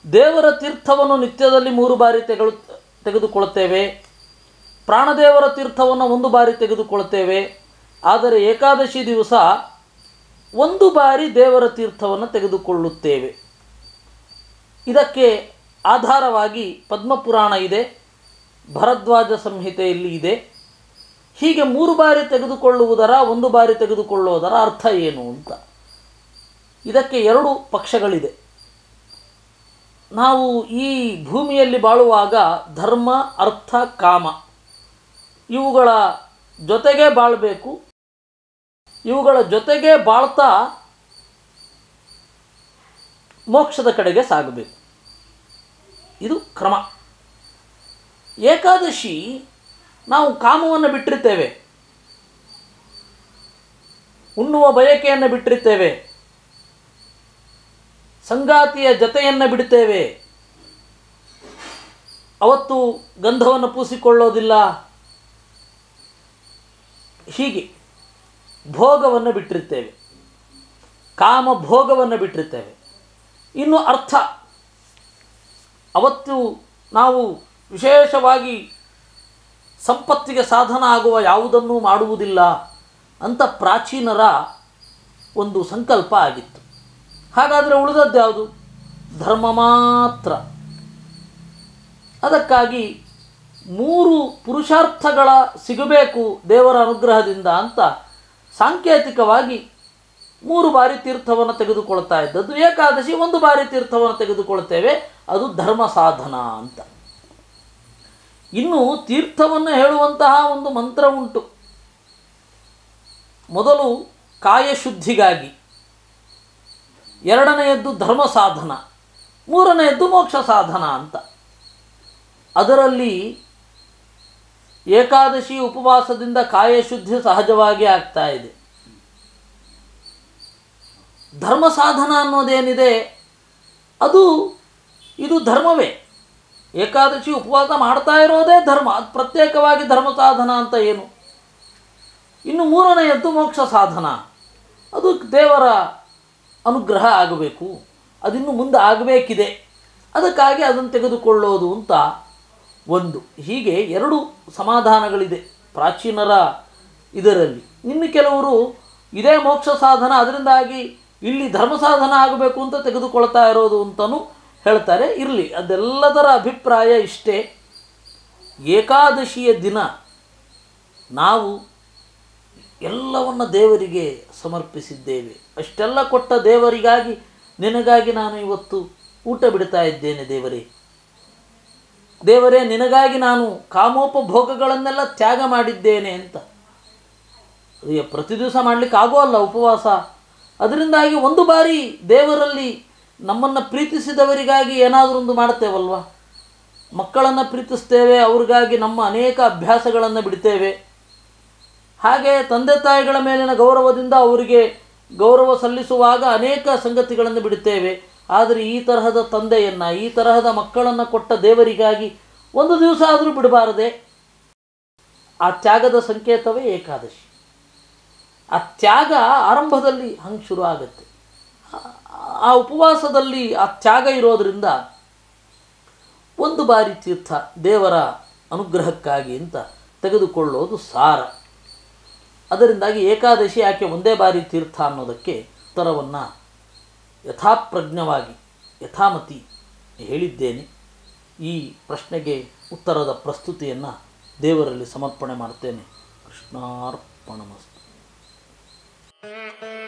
ದೇವರ ತೀರ್ಥವನ್ನು ನಿತ್ಯದಲ್ಲಿ ಮೂರು ಬಾರಿ ತೆಗೆದು ತೆಗೆದುಕೊಳ್ಳುತ್ತೇವೆ ಪ್ರಾಣದೇವರ ತೀರ್ಥವನ್ನು ಒಂದು ಬಾರಿ ತೆಗೆದುಕೊಳ್ಳುತ್ತೇವೆ ಆದರೆ ಏಕಾದಶಿ ದಿವಸ ಒಂದು ಬಾರಿ ದೇವರ ತೀರ್ಥವನ್ನು ತೆಗೆದುಕೊಳ್ಳುತ್ತೇವೆ ಇದಕ್ಕೆ ಆಧಾರವಾಗಿ ಪದ್ಮಪುರಾಣ ಇದೆ ಭರದ್ವಾಜ ಸಂಹಿತೆಯಲ್ಲಿ ಇದೆ ಹೀಗೆ ಮೂರು ಬಾರಿ ತೆಗೆದುಕೊಳ್ಳುವುದರ ಒಂದು ಬಾರಿ ತೆಗೆದುಕೊಳ್ಳುವುದರ ಅರ್ಥ ಏನು ಅಂತ ಇದಕ್ಕೆ ಎರಡು ಪಕ್ಷಗಳಿದೆ ನಾವು ಈ ಭೂಮಿಯಲ್ಲಿ ಬಾಳುವಾಗ ಧರ್ಮ ಅರ್ಥ ಕಾಮ ಇವುಗಳ ಜೊತೆಗೆ ಬಾಳಬೇಕು ಇವುಗಳ ಜೊತೆಗೆ ಬಾಳ್ತಾ ಮೋಕ್ಷದ ಕಡೆಗೆ ಸಾಗಬೇಕು ಇದು ಕ್ರಮ ಏಕಾದಶಿ ನಾವು ಕಾಮವನ್ನು ಬಿಟ್ಟಿರ್ತೇವೆ ಉಣ್ಣುವ ಬಯಕೆಯನ್ನು ಬಿಟ್ಟಿರ್ತೇವೆ ಸಂಗಾತಿಯ ಜತೆಯನ್ನು ಬಿಡುತ್ತೇವೆ ಅವತ್ತು ಗಂಧವನ್ನು ಪೂಸಿಕೊಳ್ಳೋದಿಲ್ಲ ಹೀಗೆ ಭೋಗವನ್ನು ಬಿಟ್ಟಿರ್ತೇವೆ ಕಾಮ ಭೋಗವನ್ನು ಬಿಟ್ಟಿರ್ತೇವೆ ಇನ್ನು ಅರ್ಥ ಅವತ್ತು ನಾವು ವಿಶೇಷವಾಗಿ ಸಂಪತ್ತಿಗೆ ಸಾಧನ ಆಗುವ ಯಾವುದನ್ನೂ ಮಾಡುವುದಿಲ್ಲ ಅಂತ ಪ್ರಾಚೀನರ ಒಂದು ಸಂಕಲ್ಪ ಆಗಿತ್ತು ಹಾಗಾದರೆ ಉಳಿದದ್ದು ಯಾವುದು ಧರ್ಮ ಮಾತ್ರ ಅದಕ್ಕಾಗಿ ಮೂರು ಪುರುಷಾರ್ಥಗಳ ಸಿಗಬೇಕು ದೇವರ ಅನುಗ್ರಹದಿಂದ ಅಂತ ಸಾಂಕೇತಿಕವಾಗಿ ಮೂರು ಬಾರಿ ತೀರ್ಥವನ್ನು ತೆಗೆದುಕೊಳ್ತಾ ಇದ್ದದ್ದು ಏಕಾದಶಿ ಒಂದು ಬಾರಿ ತೀರ್ಥವನ್ನು ತೆಗೆದುಕೊಳ್ತೇವೆ ಅದು ಧರ್ಮ ಸಾಧನ ಅಂತ ಇನ್ನು ತೀರ್ಥವನ್ನು ಹೇಳುವಂತಹ ಒಂದು ಮಂತ್ರ ಉಂಟು ಮೊದಲು ಕಾಯಶುದ್ಧಿಗಾಗಿ ಎರಡನೆಯದ್ದು ಧರ್ಮ ಸಾಧನ ಮೂರನೆಯದ್ದು ಮೋಕ್ಷ ಸಾಧನ ಅಂತ ಅದರಲ್ಲಿ ಏಕಾದಶಿ ಉಪವಾಸದಿಂದ ಕಾಯಶುದ್ಧಿ ಸಹಜವಾಗಿ ಆಗ್ತಾ ಇದೆ ಧರ್ಮ ಸಾಧನ ಅನ್ನೋದೇನಿದೆ ಅದು ಇದು ಧರ್ಮವೇ ಏಕಾದಶಿ ಉಪವಾಸ ಮಾಡ್ತಾ ಇರೋದೇ ಧರ್ಮ ಅದು ಪ್ರತ್ಯೇಕವಾಗಿ ಧರ್ಮ ಸಾಧನ ಅಂತ ಏನು ಇನ್ನು ಮೂರನೆಯದ್ದು ಮೋಕ್ಷ ಸಾಧನ ಅದು ದೇವರ ಅನುಗ್ರಹ ಆಗಬೇಕು ಅದಿನ್ನು ಮುಂದೆ ಆಗಬೇಕಿದೆ ಅದಕ್ಕಾಗಿ ಅದನ್ನು ತೆಗೆದುಕೊಳ್ಳೋದು ಅಂತ ಒಂದು ಹೀಗೆ ಎರಡು ಸಮಾಧಾನಗಳಿದೆ ಪ್ರಾಚೀನರ ಇದರಲ್ಲಿ ಇನ್ನು ಕೆಲವರು ಇದೇ ಮೋಕ್ಷ ಸಾಧನ ಅದರಿಂದಾಗಿ ಇಲ್ಲಿ ಧರ್ಮ ಸಾಧನ ಆಗಬೇಕು ಅಂತ ತೆಗೆದುಕೊಳ್ತಾ ಇರೋದು ಅಂತಲೂ ಹೇಳ್ತಾರೆ ಇರಲಿ ಅದೆಲ್ಲದರ ಅಭಿಪ್ರಾಯ ಇಷ್ಟೇ ಏಕಾದಶಿಯ ದಿನ ನಾವು ಎಲ್ಲವನ್ನ ದೇವರಿಗೆ ಸಮರ್ಪಿಸಿದ್ದೇವೆ ಅಷ್ಟೆಲ್ಲ ಕೊಟ್ಟ ದೇವರಿಗಾಗಿ ನಿನಗಾಗಿ ನಾನು ಇವತ್ತು ಊಟ ಬಿಡ್ತಾ ಇದ್ದೇನೆ ದೇವರೇ ದೇವರೇ ನಿನಗಾಗಿ ನಾನು ಕಾಮೋಪಭೋಗಗಳನ್ನೆಲ್ಲ ತ್ಯಾಗ ಮಾಡಿದ್ದೇನೆ ಅಂತ ಅಯ್ಯ, ಪ್ರತಿ ದಿವಸ ಮಾಡಲಿಕ್ಕೆ ಆಗೋಲ್ಲ ಉಪವಾಸ ಅದರಿಂದಾಗಿ ಒಂದು ಬಾರಿ ದೇವರಲ್ಲಿ ನಮ್ಮನ್ನು ಪ್ರೀತಿಸಿದವರಿಗಾಗಿ ಏನಾದರೂ ಒಂದು ಮಾಡ್ತೇವಲ್ವ ಮಕ್ಕಳನ್ನು ಪ್ರೀತಿಸ್ತೇವೆ ಅವ್ರಿಗಾಗಿ ನಮ್ಮ ಅನೇಕ ಅಭ್ಯಾಸಗಳನ್ನು ಬಿಡ್ತೇವೆ ಹಾಗೆ ತಂದೆ ತಾಯಿಗಳ ಮೇಲಿನ ಗೌರವದಿಂದ ಅವರಿಗೆ ಗೌರವ ಸಲ್ಲಿಸುವಾಗ ಅನೇಕ ಸಂಗತಿಗಳನ್ನು ಬಿಡುತ್ತೇವೆ ಆದರೆ ಈ ತರಹದ ತಂದೆಯನ್ನು ಈ ತರಹದ ಮಕ್ಕಳನ್ನು ಕೊಟ್ಟ ದೇವರಿಗಾಗಿ ಒಂದು ದಿವಸ ಆದರೂ ಬಿಡಬಾರದೆ ಆ ತ್ಯಾಗದ ಸಂಕೇತವೇ ಏಕಾದಶಿ ಆ ತ್ಯಾಗ ಆರಂಭದಲ್ಲಿ ಹಂಗೆ ಶುರು ಆಗುತ್ತೆ ಆ- ಆ ಉಪವಾಸದಲ್ಲಿ ಆ ತ್ಯಾಗ ಇರೋದರಿಂದ ಒಂದು ಬಾರಿ ತೀರ್ಥ ದೇವರ ಅನುಗ್ರಹಕ್ಕಾಗಿ ಅಂತ ತೆಗೆದುಕೊಳ್ಳೋದು ಸಾರ ಅದರಿಂದಾಗಿ ಏಕಾದಶಿ ಯಾಕೆ ಒಂದೇ ಬಾರಿ ತೀರ್ಥ ಅನ್ನೋದಕ್ಕೆ ಉತ್ತರವನ್ನು ಯಥಾಪ್ರಜ್ಞವಾಗಿ ಯಥಾಮತಿ ಹೇಳಿದ್ದೇನೆ ಈ ಪ್ರಶ್ನೆಗೆ ಉತ್ತರದ ಪ್ರಸ್ತುತಿಯನ್ನು ದೇವರಲ್ಲಿ ಸಮರ್ಪಣೆ ಮಾಡ್ತೇನೆ ಕೃಷ್ಣಾರ್ಪಣಮಸ್ತು